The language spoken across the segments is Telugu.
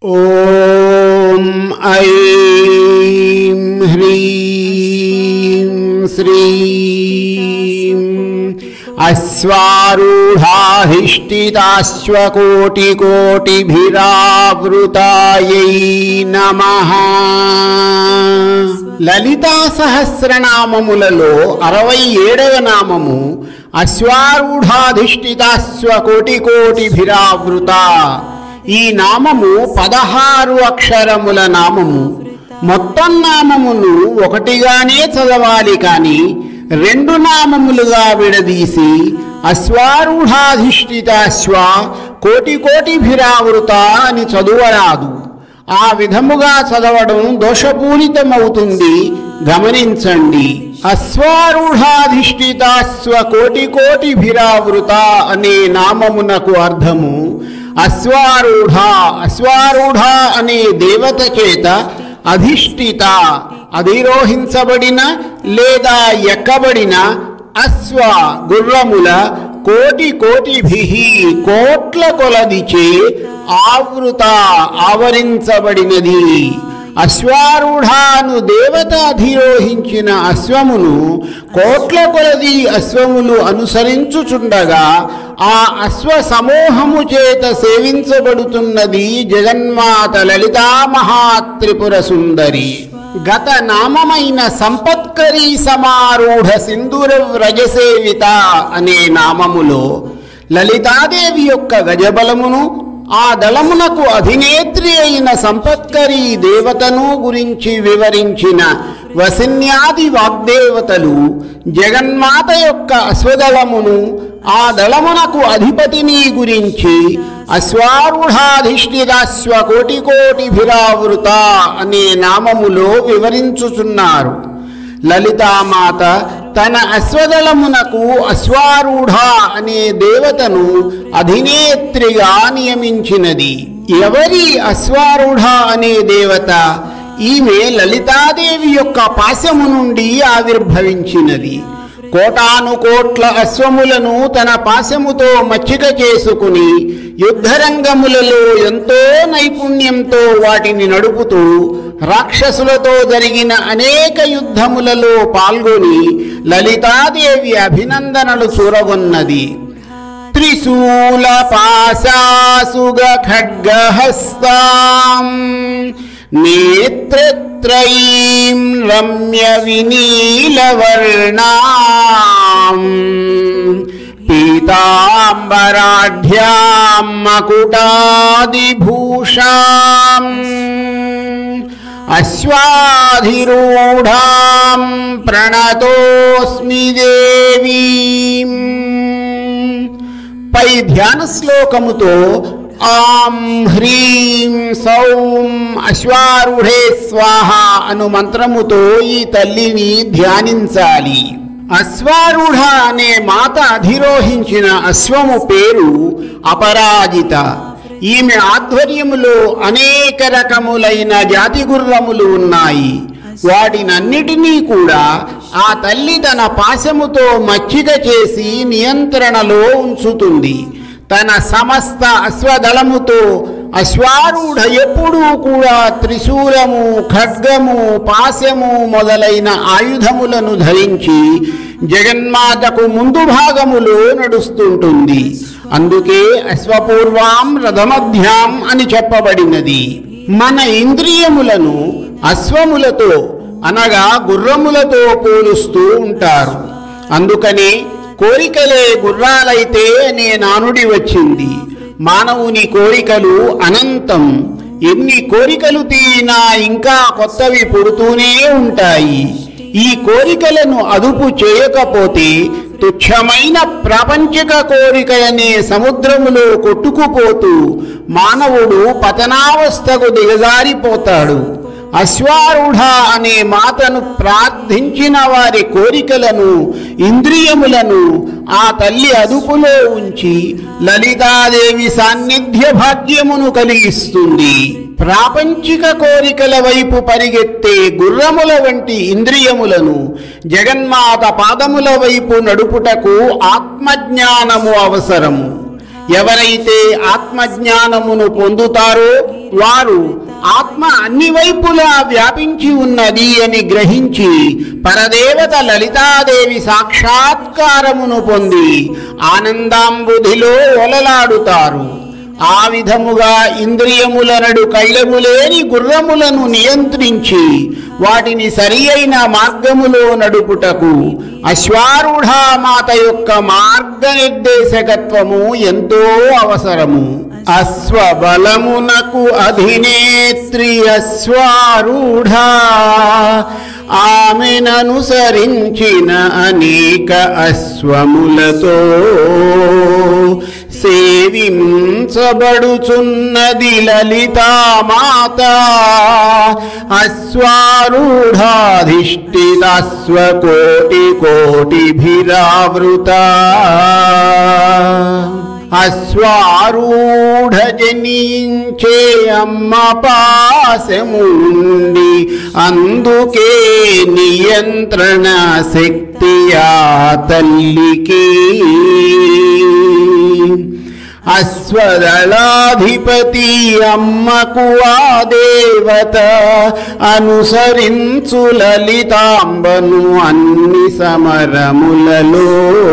ॐ ऐं ह्रीं श्रीं అశ్వారూఢాధిష్ఠితాశ్వకోటికోటిభిరావృతాయై నమః లలితా సహస్రనామములలో అరవై ఏడవ నామము అశ్వారూఢాధిష్ఠితాశ్వ కోటి కోటిభిరావృత ఈ నామము పదహారు అక్షరముల నామము మొత్తం నామమును ఒకటిగానే చదవాలి కాని రెండు నామములుగా విడదీసి అశ్వారూఢాధిష్ఠితాశ్వ కోటి కోటిభిరావృత అని చదువరాదు ఆ విధముగా చదవడం దోషపూరితమవుతుంది గమనించండి అశ్వారూఢాధిష్ఠితాశ్వ కోటి కోటిభిరావృత అనే నామమునకు అర్థము అశ్వారూఢ అశ్వారూఢ అనే దేవత చేత అధిష్ఠిత అధిరోహించబడిన లేదా ఎక్కబడిన అశ్వ గుర్రముల కోటి కోటిభి కోట్ల కొలదిచే ఆవృత ఆవరించబడినది అశ్వారూఢాను దేవత అధిరోహించిన అశ్వమును కోట్ల కొలది అశ్వములు అనుసరించుచుండగా ఆ అశ్వ సమూహము చేత సేవించబడుతున్నది జగన్మాత లలితా మహాత్రిపుర సుందరి గత నామమైన సంపత్కరీ సమారూఢ సింధూర వ్రజసేవిత అనే నామములో లలితాదేవి యొక్క గజబలమును ఆ దళమునకు అధినేత్రి అయిన సంపత్కరీ దేవతను గురించి వివరించిన వసిన్యాది వాగ్దేవతలు జగన్మాత యొక్క అశ్వదళమును ఆ దళమునకు అధిపతిని గురించి అశ్వారూఢాధిష్ఠితాశ్వ కోటి కోటిభిరావృత అనే నామములో వివరించుచున్నారు లలితామాత తన అశ్వదళమునకు అశ్వారూఢ అనే దేవతను అధినేత్రిగా నియమించినది ఎవరి అశ్వారూఢ అనే దేవత ఈమె లలితాదేవి యొక్క పాశము నుండి ఆవిర్భవించినది కోటాను కోట్ల అశ్వములను తన పాశముతో మచ్చిక చేసుకుని యుద్ధరంగములలో ఎంతో నైపుణ్యంతో వాటిని నడుపుతూ రాక్షసులతో జరిగిన అనేక యుద్ధములలో పాల్గొని లలితాదేవి అభినందనలు చూరగొన్నది త్రిశూల పాశాసుగ ఖడ్గహస్తాం నేత్రత్రయీం రమ్య వినీలవర్ణాం పీతాంబరాఢ్యాం మకుటాదిభూషాం అశ్వాధిరూఢాం ప్రణతోస్మి దేవీం పై ధ్యాన శ్లోకముతో ఆం హ్రీం సౌం అశ్వారూఢే స్వాహ అను మంత్రముతో ఈ తల్లిని ధ్యానించాలి అశ్వారూఢ అనే మాత అధిరోహించిన అశ్వము పేరు అపరాజిత ఈమె ఆధ్వర్యములో అనేక రకములైన జాతి గుర్రములు ఉన్నాయి వాటినన్నిటినీ కూడా ఆ తల్లి తన పాశముతో మచ్చిక చేసి నియంత్రణలో ఉంచుతుంది తన సమస్త అశ్వదళముతో అశ్వారూఢ ఎప్పుడూ కూడా త్రిశూలము ఖడ్గము పాశము మొదలైన ఆయుధములను ధరించి జగన్మాతకు ముందు భాగములో నడుస్తుంటుంది అందుకే అశ్వపూర్వాం రథమధ్యాం అని చెప్పబడినది మన ఇంద్రియములను అశ్వములతో అనగా గుర్రములతో పోలుస్తూ ఉంటారు అందుకనే కోరికలే గుర్రాలైతే అనే నానుడి వచ్చింది మానవుని కోరికలు అనంతం ఎన్ని కోరికలు తీరినా ఇంకా కొత్తవి పుడుతూనే ఉంటాయి ఈ కోరికలను అదుపు చేయకపోతే తుచ్చమైన ప్రాపంచిక కోరికలనే సముద్రములో కొట్టుకుపోతూ మానవుడు పతనావస్థకు దిగజారిపోతాడు అశ్వారూఢ అనే మాతను ప్రార్థించిన వారి కోరికలను ఇంద్రియములను ఆ తల్లి అదుపులో ఉంచి లలితాదేవి సాన్నిధ్య భాగ్యమును కలిగిస్తుంది ప్రాపంచిక కోరికల వైపు పరిగెత్తే గుర్రముల వంటి ఇంద్రియములను జగన్మాత పాదముల వైపు నడుపుటకు ఆత్మజ్ఞానము అవసరము ఎవరైతే ఆత్మజ్ఞానమును పొందుతారో వారు ఆత్మ అన్ని వైపులా వ్యాపించి ఉన్నది అని గ్రహించి పరదేవత లలితాదేవి సాక్షాత్కారమును పొంది ఆనందాంబుధిలో ఒలలాడుతారు ఆ విధముగా ఇంద్రియములనడు కళ్ళెములేని గుర్రములను నియంత్రించి వాటిని సరి అయిన మార్గములో నడుపుటకు అశ్వారూఢామాత యొక్క మార్గనిర్దేశకత్వము ఎంతో అవసరము అశ్వబలమునకు అధినేత్రి అశ్వారూఢ ఆమెననుసరించిన అనేక అశ్వములతో సేవించబడుచున్నది లలితామాత అశ్వారూఢాధిష్ఠితస్వకోటి కోటిభిరావృత అశ్వారూఢ జనించే అమ్మ పాశముండి అందుకే నియంత్రణ శక్తియా తల్లికి అశ్వదళాధిపతి అమ్మకు ఆ దేవత అనుసరించు లలితాంబను అన్ని సమరములలో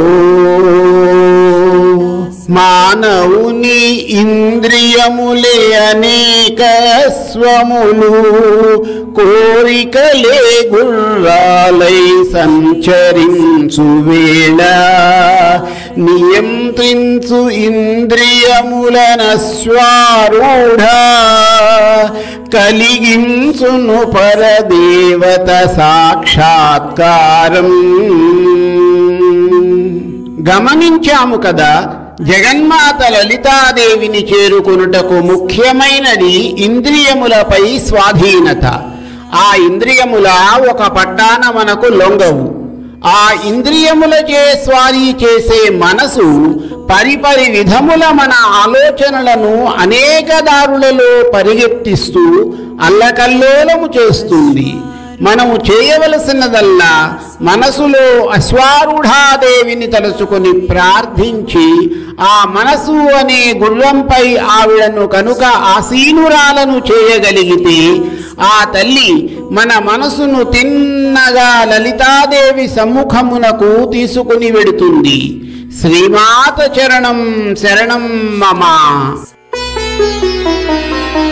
మానవుని ఇంద్రియములే అనేక స్వములు కోరికలే గుర్రాలై సంచరించు వేళ నియంత్రించు ఇంద్రియములనశ్వారూఢ కలిగించును పరదేవత సాక్షాత్కారం గమనించాము కదా జగన్మాత లలితాదేవిని చేరుకొనుటకు ముఖ్యమైనది ఇంద్రియములపై స్వాధీనత ఆ ఇంద్రియముల ఒక పట్టాన మనకు లొంగవు ఆ ఇంద్రియములచే స్వారీ చేసే మనసు పరిపరి విధముల మన ఆలోచనలను అనేక దారులలో పరిగెత్తిస్తూ అల్లకల్లోలము చేస్తుంది మనము చేయవలసినదల్లా మనసులో అశ్వారూఢాదేవిని తలుచుకొని ప్రార్థించి ఆ మనసు అనే గుర్రంపై ఆవిడను కనుక ఆసీనురాలను చేయగలిగితే ఆ తల్లి మన మనసును తిన్నగా లలితాదేవి సమ్ముఖమునకు తీసుకుని వెడుతుంది శ్రీమాత చరణం శరణం మమ